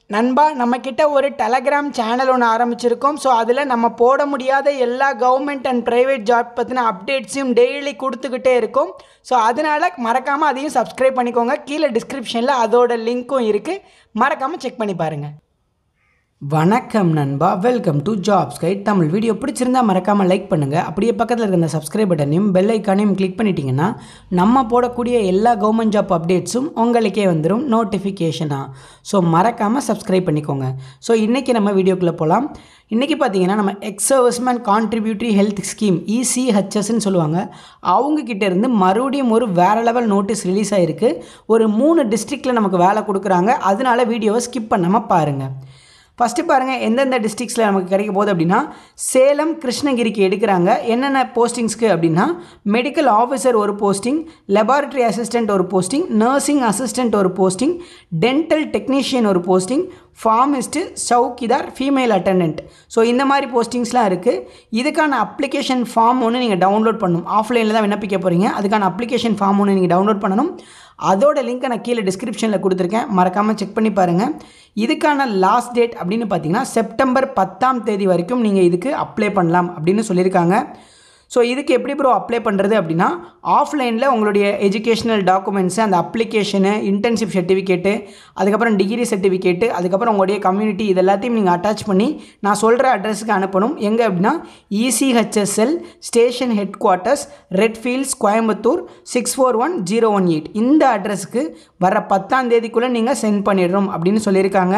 நண்பா நம்மக்கிட்ட ஒரு டெலகிராம் சேனல் ஒன்று ஆரம்பிச்சிருக்கோம் ஸோ அதில் நம்ம போட முடியாத எல்லா கவர்மெண்ட் அண்ட் ப்ரைவேட் ஜாப் பற்றின அப்டேட்ஸையும் டெய்லி கொடுத்துக்கிட்டே இருக்கும் ஸோ அதனால் மறக்காமல் அதையும் சப்ஸ்கிரைப் பண்ணிக்கோங்க கீழே டிஸ்கிரிப்ஷனில் அதோட லிங்க்கும் இருக்குது மறக்காமல் செக் பண்ணி பாருங்கள் வணக்கம் நண்பா welcome to jobs guide Tamil video பிடிச்சிருந்தா மறக்காமல் லைக் பண்ணுங்கள் அப்படியே பக்கத்தில் இருக்க இந்த சப்ஸ்கிரைப் பட்டனையும் பெல் ஐக்கானையும் கிளிக் பண்ணிட்டீங்கன்னா நம்ம போடக்கூடிய எல்லா கவர்மெண்ட் ஜாப் அப்டேட்ஸும் உங்களுக்கே வந்துடும் நோட்டிஃபிகேஷனாக ஸோ மறக்காமல் சப்ஸ்கிரைப் பண்ணிக்கோங்க ஸோ இன்றைக்கி நம்ம வீடியோக்குள்ளே போகலாம் இன்றைக்கி பார்த்தீங்கன்னா நம்ம ex serviceman contributory health scheme இசிஹெச்எஸ்ன்னு சொல்லுவாங்க அவங்கக்கிட்ட இருந்து மறுபடியும் ஒரு வேறு லெவல் நோட்டீஸ் ரிலீஸ் ஆகிருக்கு ஒரு மூணு டிஸ்ட்ரிக்டில் நமக்கு வேலை கொடுக்குறாங்க அதனால வீடியோவை ஸ்கிப் பண்ணாமல் பாருங்கள் ஃபஸ்ட்டு பாருங்கள் எந்தெந்த டிஸ்ட்ரிக்ஸில் நமக்கு கிடைக்க போகுது அப்படின்னா சேலம் கிருஷ்ணகிரிக்கு எடுக்கிறாங்க என்னென்ன போஸ்டிங்ஸ்க்கு அப்படின்னா மெடிக்கல் ஆஃபீஸர் ஒரு போஸ்டிங் லெபார்ட்டரி அசிஸ்டண்ட் ஒரு போஸ்டிங் நர்சிங் அசிஸ்டண்ட் ஒரு போஸ்டிங் டென்டல் டெக்னீஷியன் ஒரு posting pharmacist chowkidar female attendant so இந்த மாதிரி போஸ்டிங்ஸ்லாம் இருக்குது இதுக்கான அப்ளிகேஷன் ஃபார்ம் ஒன்று நீங்கள் டவுன்லோட் பண்ணணும் ஆஃப்லைனில் தான் விண்ணப்பிக்க போகிறீங்க அதுக்கான அப்ளிகேஷன் ஃபார்ம் ஒன்று நீங்கள் டவுன்லோட் பண்ணணும் அதோட லிங்க்கை நான் கீழே டிஸ்கிரிப்ஷனில் கொடுத்துருக்கேன் மறக்காமல் செக் பண்ணி பாருங்கள் இதுக்கான லாஸ்ட் டேட் அப்படின்னு பார்த்தீங்கன்னா செப்டம்பர் பத்தாம் தேதி வரைக்கும் நீங்கள் இதுக்கு அப்ளை பண்ணலாம் அப்படின்னு சொல்லியிருக்காங்க ஸோ இதுக்கு எப்படி ப்ரோ அப்ளை பண்ணுறது அப்படின்னா ஆஃப்லைனில் உங்களுடைய எஜுகேஷனல் டாக்குமெண்ட்ஸு அந்த அப்ளிகேஷனு இன்டர்ன்ஷிப் சர்டிஃபிகேட்டு அதுக்கப்புறம் டிகிரி சர்டிஃபிகேட்டு அதுக்கப்புறம் உங்களுடைய கம்யூனிட்டி இது எல்லாத்தையும் நீங்கள் அட்டாச் பண்ணி நான் சொல்கிற அட்ரஸுக்கு அனுப்பணும் எங்கே அப்படின்னா இசிஹெச்எஸ்எல் station headquarters Redfields Coimbatore six four one zero one eight இந்த அட்ரஸுக்கு வர பத்தாம் தேதிக்குள்ளே நீங்கள் சென்ட் பண்ணிடுறோம் அப்படின்னு சொல்லியிருக்காங்க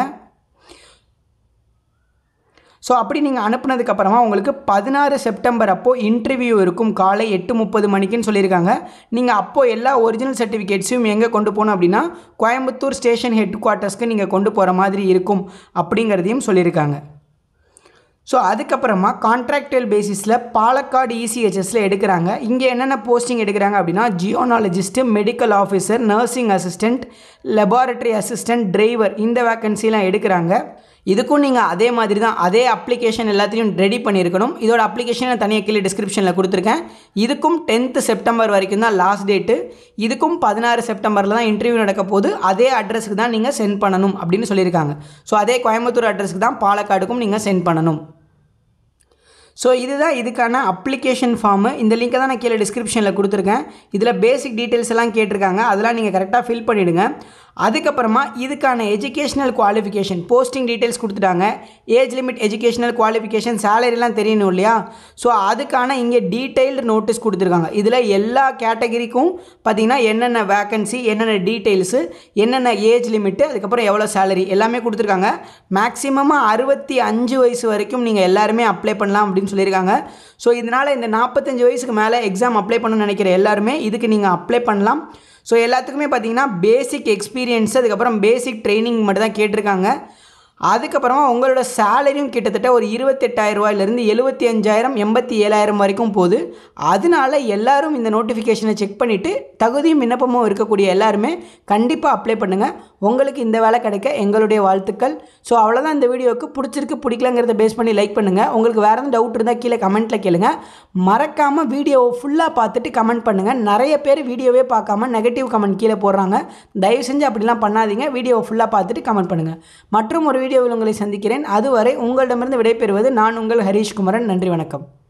ஸோ அப்படி நீங்கள் அனுப்புனதுக்கப்புறமா உங்களுக்கு பதினாறு செப்டம்பர் அப்போது இன்டர்வியூ இருக்கும் காலை எட்டு முப்பது மணிக்குன்னு சொல்லியிருக்காங்க நீங்கள் அப்போது எல்லா ஒரிஜினல் சர்டிஃபிகேட்ஸையும் எங்கே கொண்டு போகணும் அப்படின்னா கோயம்புத்தூர் ஸ்டேஷன் ஹெட் குவார்ட்டர்ஸ்க்கு நீங்கள் கொண்டு போகிற மாதிரி இருக்கும் அப்படிங்கிறதையும் சொல்லியிருக்காங்க ஸோ அதுக்கப்புறமா கான்ட்ராக்டுவல் பேசிஸில் பாலக்காடு இசிஹெச்எஸில் எடுக்கிறாங்க இங்கே என்னென்ன போஸ்டிங் எடுக்கிறாங்க அப்படின்னா gynaecologist medical officer nursing assistant laboratory assistant driver இந்த வேக்கன்சிலாம் எடுக்கிறாங்க இதுக்கும் நீங்கள் அதே மாதிரி தான் அதே அப்ளிகேஷன் எல்லாத்தையும் ரெடி பண்ணியிருக்கணும் இதோட அப்ளிகேஷனை தனியாக கீழே டிஸ்கிரிப்ஷனில் கொடுத்துருக்கேன் இதுக்கும் டென்த்து செப்டம்பர் வரைக்கும் தான் லாஸ்ட் டேட்டு இதுக்கும் பதினாறு செப்டம்பரில் தான் இன்டர்வியூ நடக்க போது அதே அட்ரஸுக்கு தான் நீங்கள் சென்ட் பண்ணணும் அப்படின்னு சொல்லியிருக்காங்க ஸோ அதே கோயம்புத்தூர் அட்ரஸுக்கு தான் பாலக்காடுக்கும் நீங்கள் சென்ட் பண்ணணும் ஸோ இதுதான் இதுக்கான அப்ளிகேஷன் ஃபார்மு இந்த லிங்க்கை தான் நான் கீழே டிஸ்கிரிப்ஷனில் கொடுத்துருக்கேன் இதில் பேசிக் டீட்டெயில்ஸ் எல்லாம் கேட்டிருக்காங்க அதெல்லாம் நீங்கள் கரெக்டாக ஃபில் பண்ணிவிடுங்க அதுக்கப்புறமா இதுக்கான எஜுகேஷனல் குவாலிஃபிகேஷன் போஸ்டிங் டீட்டெயில்ஸ் கொடுத்துட்டாங்க ஏஜ் லிமிட் எஜுகேஷனல் குவாலிஃபிகேஷன் சேலரிலாம் தெரியணும் இல்லையா ஸோ அதுக்கான இங்கே டீட்டெயில்டு நோட்டீஸ் கொடுத்துருக்காங்க இதில் எல்லா கேட்டகரிக்கும் பார்த்திங்கன்னா என்னென்ன வேக்கன்சி என்னென்ன டீட்டெயில்ஸு என்னென்ன ஏஜ் லிமிட்டு அதுக்கப்புறம் எவ்வளோ சேலரி எல்லாமே கொடுத்துருக்காங்க மேக்ஸிமமாக அறுபத்தி அஞ்சு வயசு வரைக்கும் நீங்கள் எல்லாருமே அப்ளை பண்ணலாம் அப்படின்னு சொல்லியிருக்காங்க ஸோ இதனால் இந்த நாற்பத்தஞ்சு வயசுக்கு மேலே எக்ஸாம் அப்ளை பண்ணணும்னு நினைக்கிற எல்லாருமே இதுக்கு நீங்கள் அப்ளை பண்ணலாம் ஸோ எல்லாத்துக்குமே பார்த்தீங்கன்னா பேசிக் எக்ஸ்பீரியன்ஸ் அதுக்கப்புறம் பேசிக் ட்ரைனிங் மட்டும் தான் கேட்டிருக்காங்க அதுக்கப்புறமா உங்களோட சேலரியும் கிட்டத்தட்ட ஒரு இருபத்தெட்டாயிரம் ரூபாயிலேருந்து எழுபத்தி அஞ்சாயிரம் எண்பத்தி ஏழாயிரம் வரைக்கும் போகுது அதனால எல்லாரும் இந்த நோட்டிஃபிகேஷனை செக் பண்ணிவிட்டு தகுதியும் விண்ணப்பமும் இருக்கக்கூடிய எல்லாருமே கண்டிப்பாக அப்ளை பண்ணுங்கள் உங்களுக்கு இந்த வேலை கிடைக்க எங்களுடைய வாழ்த்துக்கள் ஸோ அவ்வளோதான் இந்த வீடியோவுக்கு பிடிச்சிருக்கு பிடிக்கலங்கிறத பேஸ் பண்ணி லைக் பண்ணுங்கள் உங்களுக்கு வேறு எதுவும் டவுட் இருந்தால் கீழே கமெண்ட்டில் கேளுங்க மறக்காமல் வீடியோவை ஃபுல்லாக பார்த்துட்டு கமெண்ட் பண்ணுங்கள் நிறைய பேர் வீடியோவே பார்க்காம நெகட்டிவ் கமெண்ட் கீழே போடுறாங்க தயவு செஞ்சு அப்படிலாம் பண்ணாதீங்க வீடியோவை ஃபுல்லாக பார்த்துட்டு கமெண்ட் பண்ணுங்கள் மற்றும் ஒரு வீடியோவில் உங்களை சந்திக்கிறேன் அதுவரை உங்களிடமிருந்து விடைபெறுவது நான் உங்கள் ஹரீஷ் குமரன் நன்றி வணக்கம்